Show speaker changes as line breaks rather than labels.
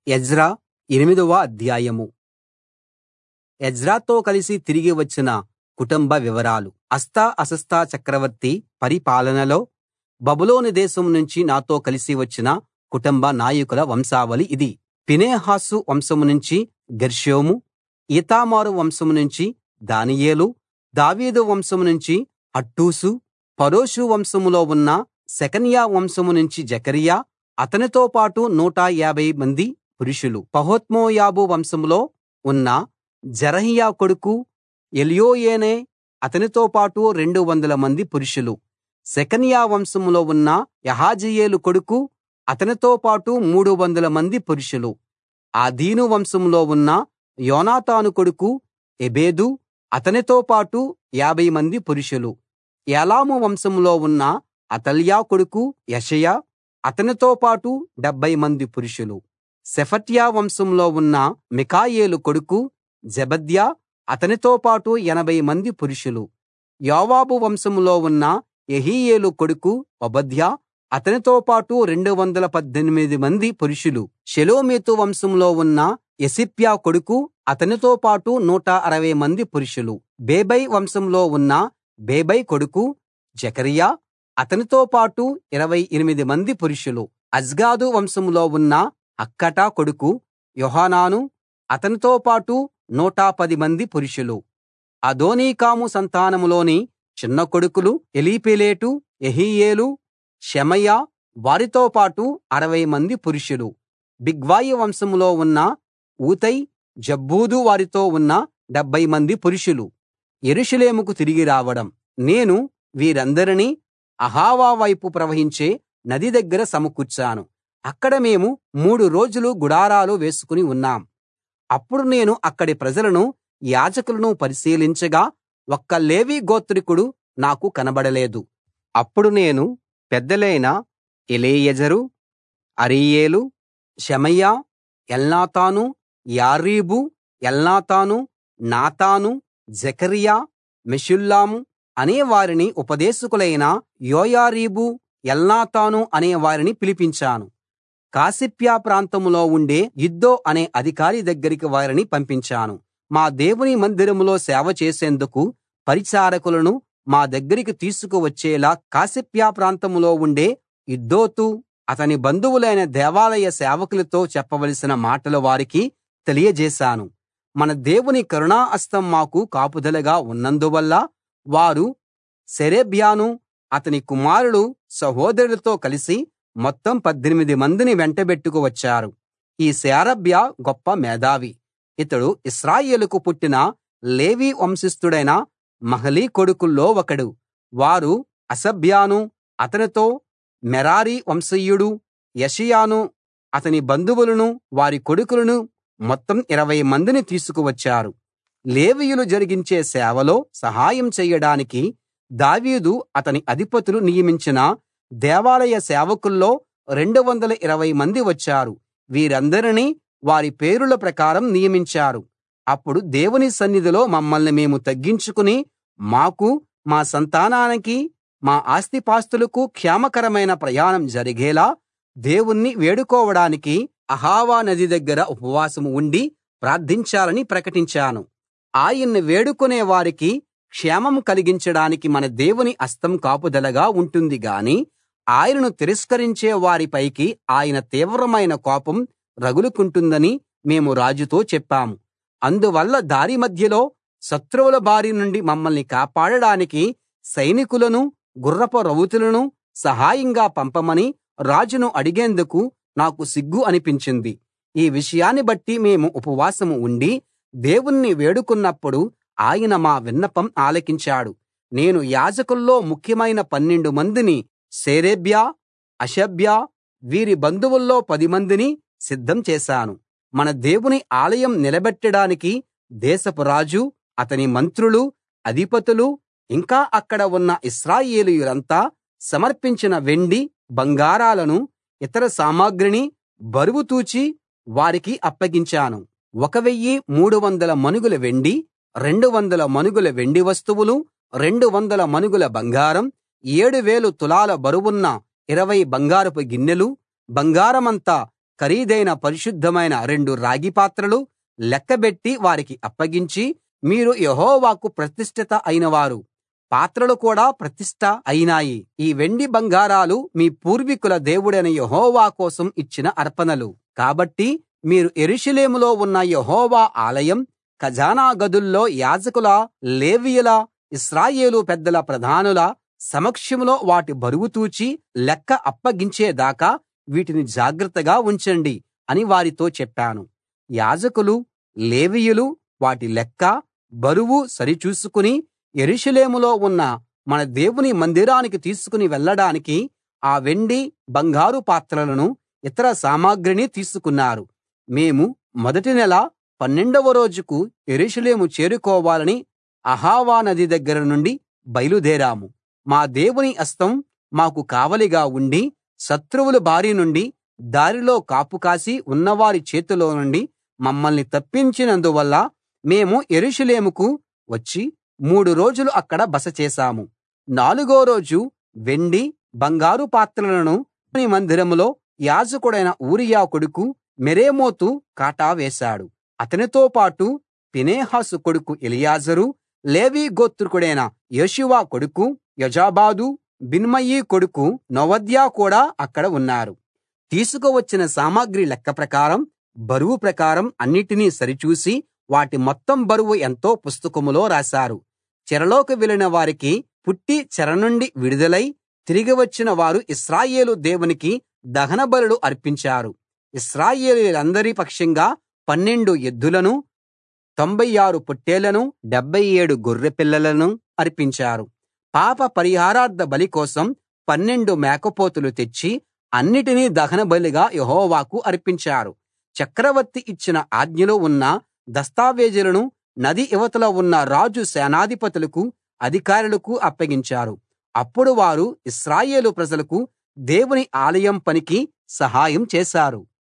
Ezra ఎనిమిదవ అధ్యాయం ఎజ్రాతో కలిసి తిరిగి వచ్చిన కుటుంబ వివరాలు అర్తహషస్త చక్రవర్తి పరిపాలనలో బబులోను దేశం నుంచి నాతో కలిసి వచ్చిన కుటుంబ నాయకుల వంశావళి ఇది ఫీనెహాసు వంశం నుంచి గెర్షోము ఈతామారు వంశం నుంచి దానియేలు దావీదు వంశం నుంచి హట్టూషు పరోషు వంశంలో ఉన్న షెకన్యా వంశం నుంచి జెకర్యా అతనితో పాటు 150 మంది పురుషులు పహత్మోయాబు వంశంలో ఉన్న జెరహ్య కొడుకు ఎల్యోయేనై అతనితో పాటు 200 మంది పురుషులు షెకన్యా వంశంలో ఉన్న యహజీయేలు కొడుకు అతనితో పాటు 300 మంది పురుషులు ఆదీను వంశంలో ఉన్న యోనాతాను కొడుకు ఎబెదు అతనితో పాటు 50 మంది పురుషులు ఏలాము వంశంలో ఉన్న అతల్యా కొడుకు యెషయా అతనితో పాటు 70 మంది పురుషులు షెఫట్య వంశంలో ఉన్న మికాయేలు కొడుకు జెబద్యా అతనితో పాటు 80 మంది పురుషులు యోవాబు వంశంలో ఉన్న యెహీయేలు కొడుకు ఓబద్యా అతనితో పాటు 218 మంది పురుషులు షెలోమీతు వంశంలో ఉన్న యెసిప్యా కొడుకు అతనితో పాటు 160 మంది పురుషులు బేబై వంశంలో ఉన్న బేబై కొడుకు జెకర్యా అతనితో పాటు 28 మంది పురుషులు అజ్గాదు వంశంలో ఉన్న హక్కటా కొడుకు యోహానాను అతనితో పాటు 110 మంది పురుషులు అదోనీకాము సంతానంలోని చిన్న కొడుకులు ఎలీపేలెటు యెహీయేలు షెమయా వారితో పాటు 60 మంది పురుషులు బిగ్వయి వంశంలో ఉన్న ఊతై జబ్బూదు వారితో ఉన్న 70 మంది పురుషులు యెరూషలేముకు తిరిగి రావడం నేను వీరందరినీ అహవా వైపు ప్రవహించే నది దగ్గర సమకూర్చాను అక్కడ మేము మూడు రోజులు గుడారాలు వేసుకుని ఉన్నాం అప్పుడు నేను అక్కడి ప్రజలను యాజకులను పరిశీలించగా ఒక్క లేవీ గోత్రికుడు నాకు కనబడలేదు అప్పుడు నేను పెద్దలైన ఎలీయెజరు అరీయేలు షెమయా ఎల్నాతాను యారీబు ఎల్నాతాను నాతాను జెకర్యా మెషుల్లాము అనే వారిని ఉపదేశకులైన యోయారీబు ఎల్నాతాను అనే వారిని పిలిపించాను కాసిఫ్యా ప్రాంతంలో ఉండే ఇద్దో అనే అధికారి దగ్గరికి వారిని పంపించాను మా దేవుని మందిరంలో సేవ చేసేందుకు పరిచారకులను మా దగ్గరికి తీసుకువచ్చేలా కాసిఫ్యా ప్రాంతంలో ఉండే ఇద్దోతు అతని బంధువులైన దేవాలయ సేవకులతో చెప్పవలసిన మాటలు వారికి తెలియజేశాను మన దేవుని కరుణా హస్తం మాకు కాపుదలగా ఉన్నందువల్ల వారు షేరేబ్యాను అతని కుమారులు సహోదరులతో కలిసి మొత్తం 18 మందిని వెంటబెట్టుకు వచ్చారు ఈ షేరేబ్య గొప్ప మేధావి ఇతడు ఇశ్రాయేలుకు పుట్టిన లేవీ వంశస్థుడైన మహలి కొడుకుల్లో ఒకడు వారు హషబ్యాను అతనితో మెరారి వంశీయుడు యెషయాను అతని బంధువులను వారి కొడుకులను మొత్తం 20 మందిని తీసుకువచ్చారు లేవీయులు జరిగించే సేవలో సహాయం చెయ్యడానికి దావీదు అతని అధిపతులు నియమించిన దేవాలయ సేవకుల్లో 220 మంది వచ్చారు వీరందరినీ వారి పేరుల ప్రకారం నియమించారు అప్పుడు దేవుని సన్నిధిలో మమ్మల్ని మేము తగ్గించుకుని మాకు మా సంతానానికి మా ఆస్తిపాస్తులకు క్షేమకరమైన ప్రయాణం జరిగేలా దేవుణ్ణి వేడుకోవడానికి అహావా నది దగ్గర ఉపవాసం ఉండి ప్రార్థించాలని ప్రకటించాను ఆయన్ని వేడుకునే వారికి క్షేమం కలిగించడానికి మన దేవుని హస్తం కాపుదలగా ఉంటుంది గాని ఆయనను తిరస్కరించే వారి పైకి ఆయన తీవ్రమైన కోపం రగులుకుంటుందని మేము రాజుతో చెప్పాము అందువల్ల దారి మధ్యలో శత్రువుల బారి నుండి మమ్మల్ని కాపాడడానికి సైనికులను గుర్రపు రౌతులను సహాయంగా పంపమని రాజును అడిగేందుకు నాకు సిగ్గు అనిపించింది ఈ విషయాన్ని బట్టి మేము ఉపవాసం ఉండి దేవుణ్ణి వేడుకున్నప్పుడు ఆయన మా విన్నపం ఆలకించాడు నేను యాజకుల్లో ముఖ్యమైన పన్నెండు మందిని షేరేబ్యా హషబ్యా వీరి బంధువుల్లో పది మందిని సిద్ధం చేశాను మన దేవుని ఆలయం నిలబెట్టడానికి దేశపు రాజు అతని మంత్రులు అధిపతులు ఇంకా అక్కడ ఉన్న ఇశ్రాయేలీయులంతా సమర్పించిన వెండి బంగారాలను ఇతర సామగ్రిని బరువు తూచి వారికి అప్పగించాను ఒక వెయ్యి మూడు వందల మణుగుల వెండి రెండు వందల మణుగుల వెండి వస్తువులు రెండు వందల మణుగుల బంగారం ఏడు వేలు తులాల బరువున్న ఇరవై బంగారపు గిన్నెలు బంగారమంతా ఖరీదైన పరిశుద్ధమైన రెండు రాగి పాత్రలు లెక్కబెట్టి వారికి అప్పగించి మీరు యెహోవాకు ప్రతిష్ఠిత అయినవారు పాత్రలు కూడా ప్రతిష్ఠ అయినాయి ఈ వెండి బంగారాలు మీ పూర్వీకుల దేవుడైన యెహోవా కోసం ఇచ్చిన అర్పణలు కాబట్టి మీరు యెరూషలేములో ఉన్న యెహోవా ఆలయం ఖజానా గదుల్లో యాజకుల లేవీయుల ఇశ్రాయేలు పెద్దల ప్రధానుల సమక్షంలో వాటి బరువు తూచి లెక్క అప్పగించేదాకా వీటిని జాగ్రత్తగా ఉంచండి అని వారితో చెప్పాను యాజకులు లేవీయులు వాటి లెక్క బరువు సరిచూసుకుని యెరూషలేములో ఉన్న మన దేవుని మందిరానికి తీసుకుని వెళ్ళడానికి ఆ వెండి బంగారు పాత్రలను ఇతర సామగ్రిని తీసుకున్నారు మేము మొదటి నెల పన్నెండవ రోజుకు యెరూషలేము చేరుకోవాలని అహావా నది దగ్గర నుండి బయలుదేరాము మా దేవుని హస్తం మాకు కావలిగా ఉండి శత్రువుల బారి నుండి దారిలో కాపు కాసి ఉన్నవారి చేతిలో నుండి మమ్మల్ని తప్పించినందువల్ల మేము యెరూషలేముకు వచ్చి మూడు రోజులు అక్కడ బస చేశాము నాలుగో రోజు వెండి బంగారు పాత్రలను దేవుని మందిరంలో యాజకుడైన ఊరియా కొడుకు మెరేమోతు కాటా వేశాడు అతనితో పాటు ఫీనెహాసు కొడుకు ఎలియాజరు లేవీ గోత్రికుడైన యేషూవ కొడుకు యోజాబాదు బిన్నయి కొడుకు నోవద్యా కూడా అక్కడ ఉన్నారు తీసుకువచ్చిన సామగ్రి లెక్క ప్రకారం బరువు ప్రకారం అన్నిటినీ సరిచూసి వాటి మొత్తం బరువు ఎంతో పుస్తకంలో రాశారు చెరలోకి వెళ్ళిన వారికి పుట్టి చెర నుండి విడుదలై తిరిగి వచ్చిన వారు ఇశ్రాయేలు దేవునికి దహన బలులు అర్పించారు ఇశ్రాయేలీయులందరి పక్షంగా పన్నెండు ఎద్దులను తొంభై ఆరు పొట్టేళ్లను డెబ్బై ఏడు గొర్రెపిల్లలను అర్పించారు పాప పరిహారార్థ బలి కోసం పన్నెండు మేకపోతులు తెచ్చి అన్నిటినీ దహనబలిగా యెహోవాకు అర్పించారు చక్రవర్తి ఇచ్చిన ఆజ్ఞలో ఉన్న దస్తావేజులను నది ఇవతల ఉన్న రాజు సేనాధిపతులకు అధికారులకు అప్పగించారు అప్పుడు వారు ఇశ్రాయేలు ప్రజలకు దేవుని ఆలయం పనికి సహాయం చేశారు